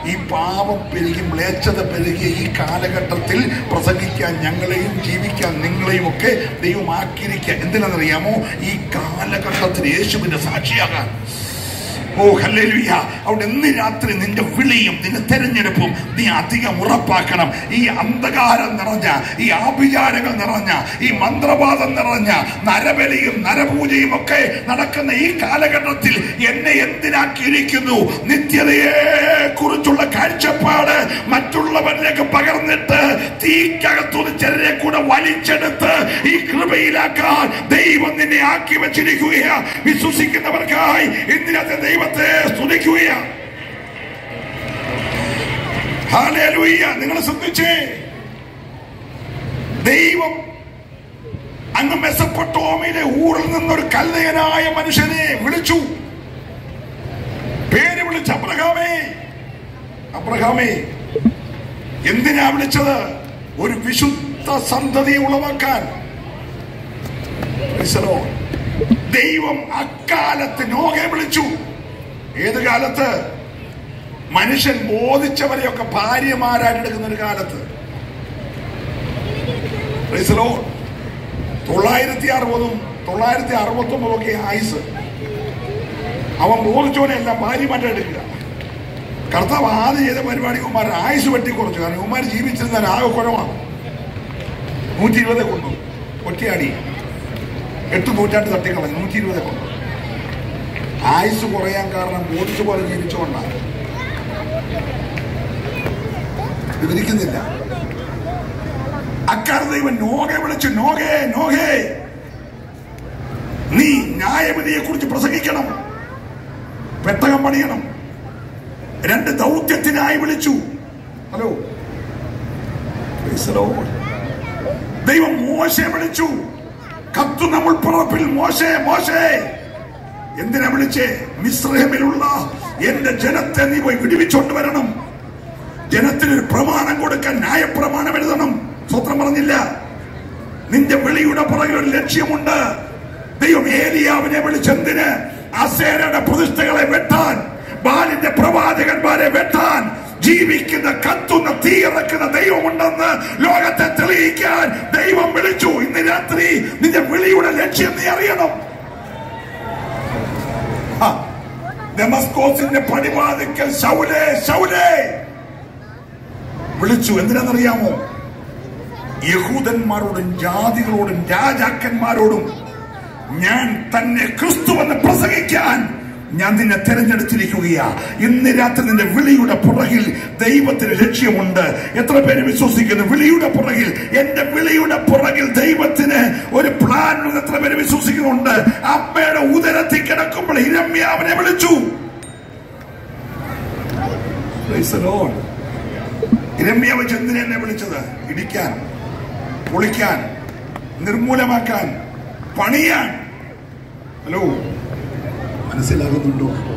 ഈ പാപം പെരുകി മ്ലേച്ഛത പെരുകിയ ഈ കാലഘട്ടത്തിൽ പ്രസംഗിക്കാൻ ഞങ്ങളെയും ജീവിക്കാൻ നിങ്ങളെയും ഒക്കെ ദൈവം ആക്കിയിരിക്കുക എന്തിനാണെന്നറിയാമോ ഈ കാലഘട്ടത്തിൽ യേശുവിന്റെ സാക്ഷിയാകാൻ ഓ ഹല്ലേലൂയ അവിടെ ഇന്ന് രാത്രി നിന്റെ വിളിയും നിന്റെ തെരഞ്ഞെടുപ്പും നീ അധികം ഉറപ്പാക്കണം ഈ അന്ധകാരം നിറഞ്ഞ ഈ ആഭിചാരങ്ങൾ നിറഞ്ഞ ഈ മന്ത്രവാദം നിറഞ്ഞ നരബലിയും നരപൂജയും ഒക്കെ നടക്കുന്ന ഈ കാലഘട്ടത്തിൽ എന്നെ എന്തിനാക്കിയിരിക്കുന്നു നിത്യതയെ കുറിച്ചുള്ള കാഴ്ചപ്പാട് മറ്റുള്ളവരിലേക്ക് പകർന്നിട്ട് തീക്കകത്തുനിന്ന് ചിലരെ കൂടെ വലിച്ചെടുത്ത് ഈ കൃപയിലാക്കാൻ ദൈവം നിന്നെ ആക്കി വെച്ചിരിക്കുകയാ വിശ്വസിക്കുന്നവർക്കായി ഇന്നത്തെ ദൈവത്തെ സ്തുതിക്കുകയാണ് ഹാലേലൂയ്യ നിങ്ങൾ ശ്രദ്ധിച്ചേ ദൈവം അങ്ങ് മെസ്സപ്പൊട്ടോമയിലെ ഊറിൽ നിന്നൊരു കല്ലയനായ മനുഷ്യനെ വിളിച്ചു പേര് വിളിച്ച അബ്രഹാമേ അബ്രഹാമേ എന്തിനാ വിളിച്ചത് ഒരു വിശുദ്ധ സന്തതിയെ ഉളവാക്കാൻ Praise the Lord. ദൈവം അക്കാലത്ത് നോകെ വിളിച്ചു ഏത് കാലത്ത് മനുഷ്യൻ ബോധിച്ചവരെയൊക്കെ ഭാര്യമാരായിട്ട് എടുക്കുന്ന ഒരു കാലത്ത് Praise the Lord. തൊള്ളായിരത്തി അറുപതും തൊള്ളായിരത്തി അറുപത്തി ഒമ്പതും ഒക്കെ ആയുസ് അവൻ ബോധിച്ചോനെ എല്ലാം ഭാര്യമാരെ എടുക്കുക കർത്താവ് ആദ്യം ചെയ്ത പരിപാടി കുമാർ ആയുസ് വെട്ടി കുറച്ചു കാരണം കുമാർ ജീവിച്ചിരുന്ന ആകെ കുഴവാണ് നൂറ്റി ഇരുപതെ കൊണ്ടു ഒറ്റയാടി എട്ട് നൂറ്റാണ്ട് തട്ടിക്കളഞ്ഞു നൂറ്റി ഇരുപതെ കൊണ്ടു ആയുസ് കുറയാൻ കാരണം ബോധിച്ച പോലെ ജീവിച്ചുകൊണ്ടാണ് വിവരിക്കുന്നില്ല അക്കാലത്ത് ഇവൻ നോകെ വിളിച്ചു നോകേ നോകേ നീ ന്യായവിധിയെ കുറിച്ച് പ്രസംഗിക്കണം പെട്ടകം പണിയണം രണ്ട് ദൗത്യത്തിനായി വിളിച്ചു ഹലോ Praise the Lord. ദൈവം മോശെ വിളിച്ചു കത്തു നമ്മൾ പുറപ്പിൽ മോശേ മോശേ എന്തിനാ വിളിച്ചേ മിശ്രഹമിലുള്ള എന്റെ ജനത്തെ നീ പോയി വിടുവിച്ചോണ്ട് വരണം ജനത്തിന് ഒരു പ്രമാണം കൊടുക്കാൻ ന്യായപ്രമാണം എഴുതണം സ്വത്രം പറഞ്ഞില്ല നിന്റെ വിളിയുടെ പുറകിൽ ഒരു ലക്ഷ്യമുണ്ട് ദൈവം ഏലിയാവിനെ വിളിച്ചെന്തിന് അസേരയുടെ പ്രതിഷ്ഠകളെ വെട്ടാൻ ബാലിന്റെ പ്രവാചകന്മാരെ വെട്ടാൻ ജീവിക്കുന്ന കത്തുന്ന തീയിറക്കുന്ന ദൈവമുണ്ടെന്ന് ലോകത്തെ തെളിയിക്കാൻ ദൈവം വിളിച്ചു ഇന്ന് രാത്രി നിന്റെ വിളിയുടെ ലക്ഷ്യം നീ അറിയണം ആ, ഡെമസ്കോസിന്റെ പടിവാതിക്കൽ ശൗലേ ശൗലേ വിളിച്ചു എന്തിനാണെന്നറിയാമോ യഹൂദന്മാരോടും ജാതികളോടും രാജാക്കന്മാരോടും ഞാൻ തന്നെ ക്രിസ്തുവെന്ന് പ്രസംഗിക്കാൻ ഞാൻ നിന്നെ തെരഞ്ഞെടുത്തിരിക്കുകയാ ഇന്ന് രാത്രി നിന്റെ വിളിയുടെ പുറകിൽ ദൈവത്തിന് ലക്ഷ്യമുണ്ട് എത്ര പേര് വിശ്വസിക്കുന്നു വിളിയുടെ പുറകിൽ എന്റെ വിളിയുടെ പുറകിൽ ദൈവത്തിന് ഒരു പ്ലാൻ ഉണ്ട് എത്ര പേര് വിശ്വസിക്കുന്നുണ്ട് അമ്മയുടെ ഉദരത്തിൽ കിടക്കുമ്പോൾ ഇരമ്യ അവനെ വിളിച്ചു Praise the Lord. ഇരമ്യ വെച്ച് എന്തിനെ എന്നെ വിളിച്ചത് ഇടിക്കാൻ പൊളിക്കാൻ നിർമൂലമാക്കാൻ പണിയാൻ ഹലോ മനസ്സിലാകുന്നുണ്ടോ